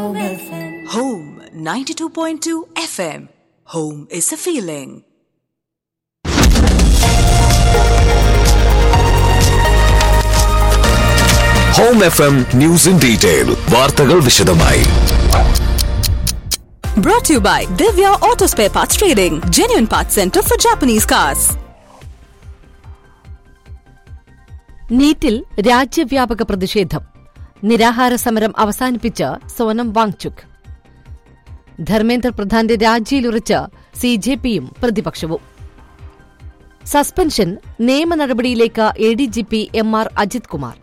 Home 92.2 FM. Home is a feeling. Home F M news in detail വാർത്തകൾ വിശദമായി Brought to you by Divya Auto Spare Parts Trading, genuine parts center for Japanese cars. നീറ്റിൽ രാജ്യവ്യാപക പ്രതിഷേധം നിരാഹാര സമരം അവസാനിപ്പിച്ച് സോനം വാങ്ചുക് ധർമ്മേന്ദ്ര പ്രധാന്റെ രാജിയിലുറച്ച് C J പിയും പ്രതിപക്ഷവും സസ്പെൻഷൻ നിയമ നടപടിയിലേക്ക് A D G P M R Ajith Kumar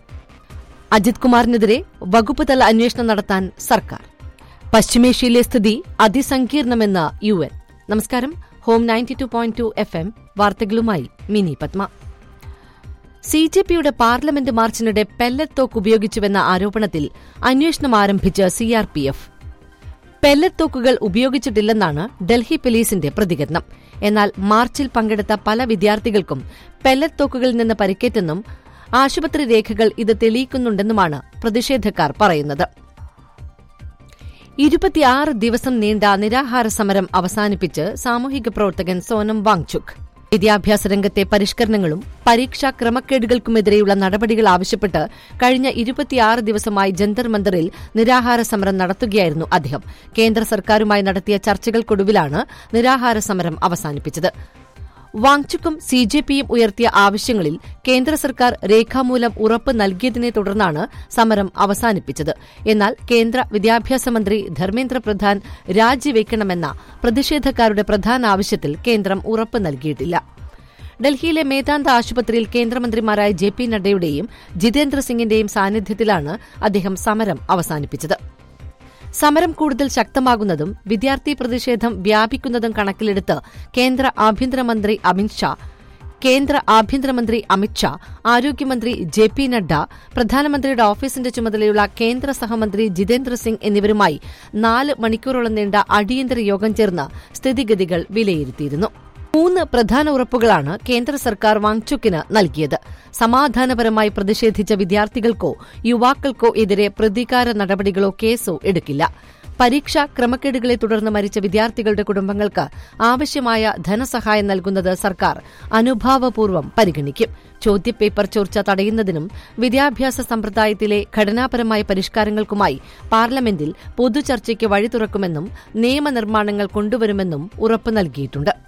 Ajith കുമാറിനെതിരെ വകുപ്പ് തല അന്വേഷണം നടത്താൻ സർക്കാർ പശ്ചിമേഷ്യയിലെ സ്ഥിതി അതിസങ്കീർണമെന്ന് യു എൻ നമസ്കാരം home ninety two point two F M വാർത്തകളുമായി മിനി പത്മ സി ജെ പിയുടെ പാർലമെന്റ് മാർച്ചിനിടെ പെല്ലറ്റ് തോക്ക് ഉപയോഗിച്ചുവെന്ന ആരോപണത്തിൽ അന്വേഷണം ആരംഭിച്ച് സിആർപിഎഫ് പെല്ലറ്റ് തോക്കുകൾ ഉപയോഗിച്ചിട്ടില്ലെന്നാണ് ഡൽഹി പോലീസിന്റെ പ്രതികരണം എന്നാൽ മാർച്ചിൽ പങ്കെടുത്ത പല വിദ്യാർത്ഥികൾക്കും പെല്ലറ്റ് തോക്കുകളിൽ നിന്ന് പരിക്കേറ്റെന്നും ആശുപത്രി രേഖകൾ ഇത് തെളിയിക്കുന്നുണ്ടെന്നുമാണ് പ്രതിഷേധക്കാർ പറയുന്നത് ഇരുപത്തിയാറ് ദിവസം നീണ്ട നിരാഹാര സമരം അവസാനിപ്പിച്ച് സാമൂഹിക പ്രവർത്തകൻ സോനം വാങ്ചുക് വിദ്യാഭ്യാസ രംഗത്തെ പരിഷ്കരണങ്ങളും പരീക്ഷാ ക്രമക്കേടുകൾക്കുമെതിരെയുള്ള നടപടികൾ ആവശ്യപ്പെട്ട് കഴിഞ്ഞ ഇരുപത്തിയാറ് ദിവസമായി ജന്തർ മന്ദറിൽ നിരാഹാര സമരം നടത്തുകയായിരുന്നു അദ്ദേഹം കേന്ദ്ര സർക്കാരുമായി നടത്തിയ ചർച്ചകൾക്കൊടുവിലാണ് നിരാഹാര സമരം അവസാനിപ്പിച്ചത് വാങ്ചുക്കും സി ജെ പിയും ഉയർത്തിയ ആവശ്യങ്ങളിൽ കേന്ദ്ര സർക്കാർ രേഖാമൂലം ഉറപ്പ് നൽകിയതിനെ തുടർന്നാണ് സമരം അവസാനിപ്പിച്ചത് എന്നാൽ കേന്ദ്ര വിദ്യാഭ്യാസ മന്ത്രി ധർമ്മേന്ദ്ര പ്രധാൻ രാജിവെക്കണമെന്ന പ്രതിഷേധക്കാരുടെ പ്രധാന ആവശ്യത്തിൽ കേന്ദ്രം ഉറപ്പ് നൽകിയിട്ടില്ല ഡൽഹിയിലെ മേതാന്ത ആശുപത്രിയിൽ കേന്ദ്രമന്ത്രിമാരായ ജെ പി നഡ്ഡയുടെയും ജിതേന്ദ്ര സിംഗിന്റെയും സാന്നിധ്യത്തിലാണ് അദ്ദേഹം സമരം അവസാനിപ്പിച്ചത് സമരം കൂടുതൽ ശക്തമാകുന്നതും വിദ്യാർത്ഥി പ്രതിഷേധം വ്യാപിക്കുന്നതും കണക്കിലെടുത്ത് കേന്ദ്ര ആഭ്യന്തരമന്ത്രി അമിത്ഷാ കേന്ദ്ര ആഭ്യന്തരമന്ത്രി അമിത്ഷാ ആരോഗ്യമന്ത്രി ജെ പി നഡ്ഡ പ്രധാനമന്ത്രിയുടെ ഓഫീസിന്റെ ചുമതലയുള്ള കേന്ദ്ര സഹമന്ത്രി ജിതേന്ദ്ര സിംഗ് എന്നിവരുമായി നാല് മണിക്കൂറോളം നീണ്ട അടിയന്തര യോഗം ചേർന്ന് സ്ഥിതിഗതികൾ വിലയിരുത്തിയിരുന്നു മൂന്ന് പ്രധാന ഉറപ്പുകളാണ് കേന്ദ്ര സർക്കാർ വാങ്ചുക്കിന് നൽകിയത് സമാധാനപരമായി പ്രതിഷേധിച്ച വിദ്യാർത്ഥികൾക്കോ യുവാക്കൾക്കോ എതിരെ പ്രതികാര നടപടികളോ കേസോ എടുക്കില്ല പരീക്ഷാ ക്രമക്കേടുകളെ തുടർന്ന് മരിച്ച വിദ്യാർത്ഥികളുടെ കുടുംബങ്ങൾക്ക് ആവശ്യമായ ധനസഹായം നൽകുന്നത് സർക്കാർ അനുഭാവപൂർവ്വം പരിഗണിക്കും ചോദ്യപേപ്പർ ചോർച്ച തടയുന്നതിനും വിദ്യാഭ്യാസ സമ്പ്രദായത്തിലെ ഘടനാപരമായ പരിഷ്കാരങ്ങൾക്കുമായി പാർലമെന്റിൽ പൊതുചർച്ചയ്ക്ക് വഴി തുറക്കുമെന്നും നിയമനിർമ്മാണങ്ങൾ കൊണ്ടുവരുമെന്നും ഉറപ്പു നൽകിയിട്ടുണ്ട്